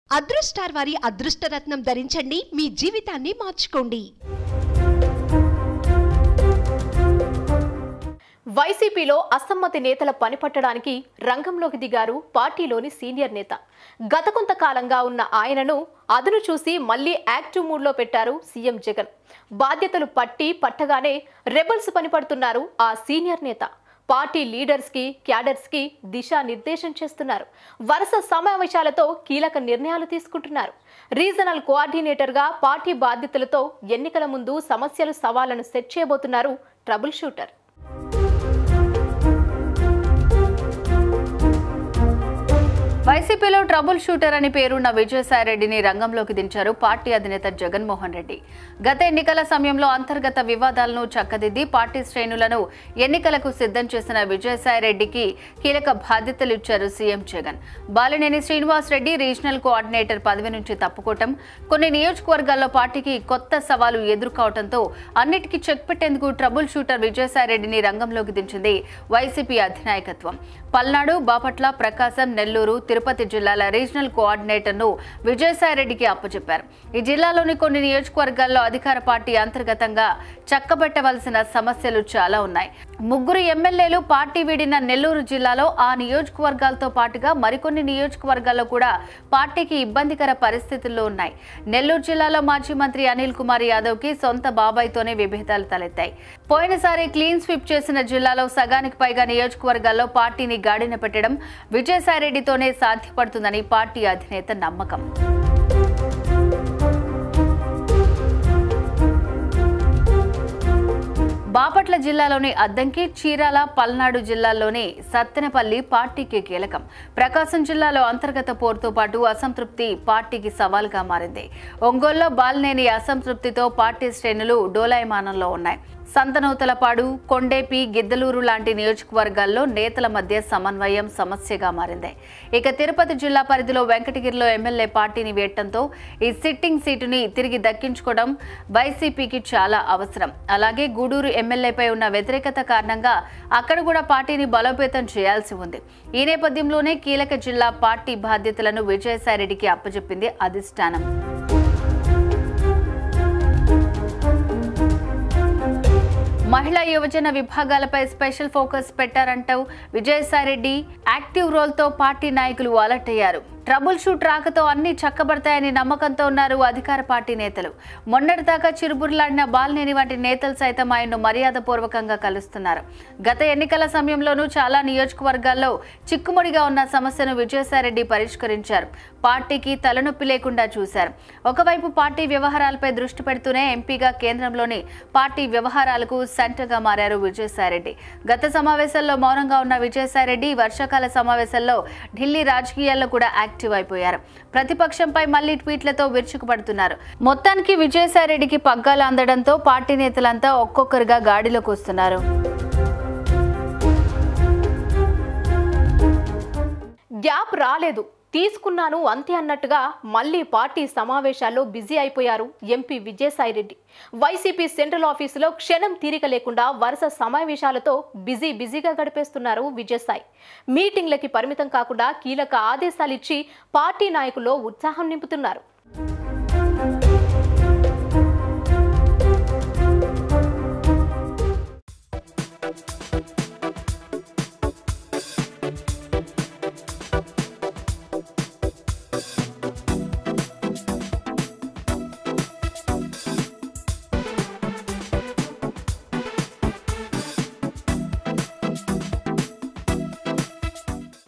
అదృష్టార్ వారి అదృష్టరత్నం ధరించండి మీ జీవితాన్ని మార్చుకోండి వైసీపీలో అసమ్మతి నేతల పనిపట్టడానికి రంగంలోకి దిగారు పార్టీలోని సీనియర్ నేత గత కొంతకాలంగా ఉన్న ఆయనను అదును చూసి మళ్లీ యాక్టివ్ మూడ్లో పెట్టారు సీఎం జగన్ బాధ్యతలు పట్టి పట్టగానే రెబల్స్ పనిపడుతున్నారు ఆ సీనియర్ నేత పార్టీ లీడర్స్ కి క్యాడర్స్ కి దిశానిర్దేశం చేస్తున్నారు వరుస సమావేశాలతో కీలక నిర్ణయాలు తీసుకుంటున్నారు రీజనల్ కోఆర్డినేటర్ గా పార్టీ బాధ్యతలతో ఎన్నికల ముందు సమస్యలు సవాళ్లను సెట్ చేయబోతున్నారు ట్రబుల్ షూటర్ వైసీపీలో ట్రబుల్ షూటర్ అని పేరున్న విజయసాయిరెడ్డిని రంగంలోకి దించారు పార్టీ అధినేత జగన్మోహన్ రెడ్డి గత ఎన్నికల సమయంలో అంతర్గత వివాదాలను చక్కదిద్ది పార్టీ శ్రేణులను ఎన్నికలకు సిద్ధం చేసిన విజయసాయిరెడ్డికి కీలక బాధ్యతలు ఇచ్చారు CM Jagan Balineni Srinivas Reddy regional coordinator పదవి నుంచి తప్పుకోవటం కొన్ని నియోజకవర్గాల్లో పార్టీకి కొత్త సవాలు ఎదుర్కోవడంతో అన్నిటికీ చెక్ పెట్టేందుకు ట్రబుల్ షూటర్ విజయసాయిరెడ్డిని రంగంలోకి దించింది వైసీపీ అధినాయకత్వం పల్నాడు బాపట్ల ప్రకాశం నెల్లూరు తిరుపతి జిల్లాల రీజనల్ కోఆర్డినేటర్ను విజయసాయిరెడ్డికి అప్పచెప్పారు ఈ జిల్లాలోని కొన్ని నియోజకవర్గాల్లో అధికార పార్టీ అంతర్గతంగా చక్కబెట్టవలసిన సమస్యలు చాలా ఉన్నాయి ముగ్గురు ఎమ్మెల్యేలు పార్టీ వీడిన నెల్లూరు జిల్లాలో ఆ నియోజకవర్గాలతో పాటుగా మరికొన్ని నియోజకవర్గాల్లో కూడా పార్టీకి ఇబ్బందికర పరిస్థితుల్లో ఉన్నాయి నెల్లూరు జిల్లాలో మాజీ మంత్రి అనిల్ కుమార్ యాదవ్ కి సొంత బాబాయ్తోనే విభేదాలు తలెత్తాయి పోయినసారి క్లీన్ స్వీప్ చేసిన జిల్లాలో సగానికి పైగా నియోజకవర్గాల్లో పార్టీని గాడిన పెట్టడం విజయసాయిరెడ్డితోనే సాధ్యపడుతుందని పార్టీ అధినేత నమ్మకం బాపట్ల జిల్లాలోని అద్దంకి చీరాల పల్నాడు జిల్లాల్లోని సత్తెనపల్లి పార్టీకి కీలకం ప్రకాశం జిల్లాలో అంతర్గత పోరుతో పాటు అసంతృప్తి పార్టీకి సవాల్గా మారింది ఒంగోలులో బాలినేని అసంతృప్తితో పార్టీ శ్రేణులు డోలాయమానంలో ఉన్నాయి సంతనూతలపాడు కొండేపి గిద్దలూరు లాంటి నియోజకవర్గాల్లో నేతల మధ్య సమన్వయం సమస్యగా మారింది ఇక తిరుపతి జిల్లా పరిధిలో వెంకటగిరిలో ఎమ్మెల్యే పార్టీని వేయటంతో ఈ సిట్టింగ్ సీటుని తిరిగి దక్కించుకోవడం వైసీపీకి చాలా అవసరం అలాగే గూడూరు ఎమ్మెల్యేపై ఉన్న వ్యతిరేకత కారణంగా అక్కడ కూడా పార్టీని బలోపేతం చేయాల్సి ఉంది ఈ నేపథ్యంలోనే కీలక జిల్లా పార్టీ బాధ్యతలను విజయసాయిరెడ్డికి అప్పచెప్పింది అధిష్టానం మహిళా యువజన విభాగాలపై స్పెషల్ ఫోకస్ పెట్టారంటూ విజయసాయిరెడ్డి యాక్టివ్ రోల్తో పార్టీ నాయకులు అలర్ట్ అయ్యారు ట్రబుల్ షూట్ రాకతో అన్ని చక్కబడతాయని నమ్మకంతో ఉన్నారు అధికార పార్టీ నేతలు మొన్నటిదాకా చిరుబుర్లాడిన బాలినేని వంటి నేతలు సైతం ఆయన్ను మర్యాదపూర్వకంగా కలుస్తున్నారు గత ఎన్నికల సమయంలోనూ చాలా నియోజకవర్గాల్లో చిక్కుముడిగా ఉన్న సమస్యను విజయసాయిరెడ్డి పరిష్కరించారు పార్టీకి తలనొప్పి లేకుండా చూశారు ఒకవైపు పార్టీ వ్యవహారాలపై దృష్టి పెడుతూనే ఎంపీగా కేంద్రంలోని పార్టీ వ్యవహారాలకు సెంటర్గా మారారు విజయసాయిరెడ్డి గత సమావేశంలో మౌనంగా ఉన్న విజయసాయిరెడ్డి వర్షాకాల సమావేశంలో ఢిల్లీ రాజకీయాల్లో కూడా యాక్టివ్ అయిపోయారు ప్రతిపక్షంపై మళ్లీ ట్వీట్లతో విరుచుకుపడుతున్నారు మొత్తానికి విజయసాయిరెడ్డికి పగ్గాలు అందడంతో పార్టీ నేతలంతా ఒక్కొక్కరుగా గాడిలోకి వస్తున్నారు గ్యాప్ రాలేదు తీసుకున్నాను అంతే అన్నట్టుగా మళ్ళీ పార్టీ సమావేశాల్లో బిజీ అయిపోయారు ఎంపీ విజయసాయిరెడ్డి వైసీపీ సెంట్రల్ ఆఫీసులో క్షణం తీరిక లేకుండా వరుస సమావేశాలతో బిజీ బిజీగా గడిపేస్తున్నారు విజయసాయి మీటింగ్లకి పరిమితం కాకుండా కీలక ఆదేశాలిచ్చి పార్టీ నాయకుల్లో ఉత్సాహం నింపుతున్నారు